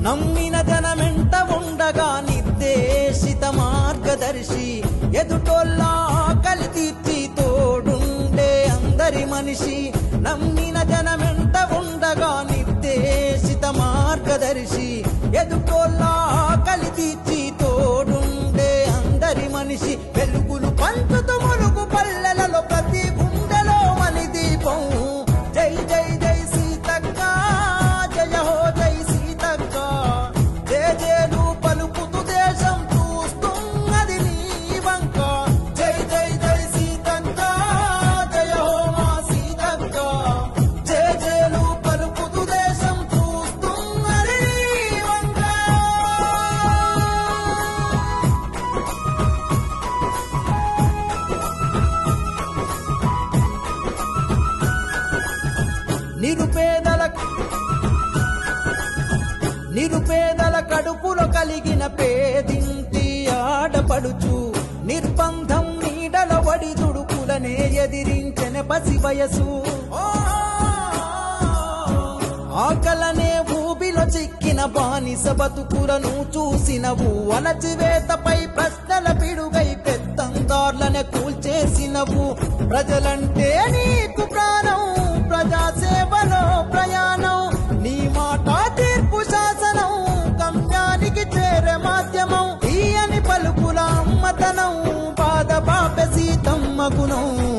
నమ్మిన జనమెంట ఉండగా నిర్దేశిత మార్గదర్శి ఎదుటోళ్ళ ఆకలి తీర్చి తోడుండే అందరి మనిషి నమ్మిన జనమెంట ఉండగా నిర్దేశిత మార్గదర్శి ఎదుటోళ్ళ ఆకలి తీర్చి తోడుండే అందరి మనిషి వెలుగులు పంచుతూ ములుగు పల్లెలలో ప్రతి గుండెలో మని దీపం జై జై జై సీతక్క జయ హో జై సీతక్క జయ జయలు పలుకుతూ దేశం చూస్తున్నది నీ వంక జై జై జై సీతక్క జయ హో మా సీతక్క జయ జయలు పలుకుతూ దేశం చూస్తున్నది నీ వంక నిరుపేదల నిరుపేదల కడుపులో కలిగిన పేదింటి ఆడపడుచు నిర్బంధం నీడల వడి దుడుకులనే ఎదిరించిన పసి వయసు ఆకలనే ఊబిలో చిక్కిన బానిస బతుకులను చూసినవు అణచివేతపై ప్రశ్నల పిడుగై పెత్తందార్లనే కూల్చేసినవు ప్రజలంటే నీకు ప్రాణం ప్రజాసేవలో ప్రయాణం నీ మాట తీర్పు శాసనం గమ్యానికి చేరే మాధ్యమం తీయని పలుకుల అమ్మతనం పాద పాప సీతమ్మ గుణం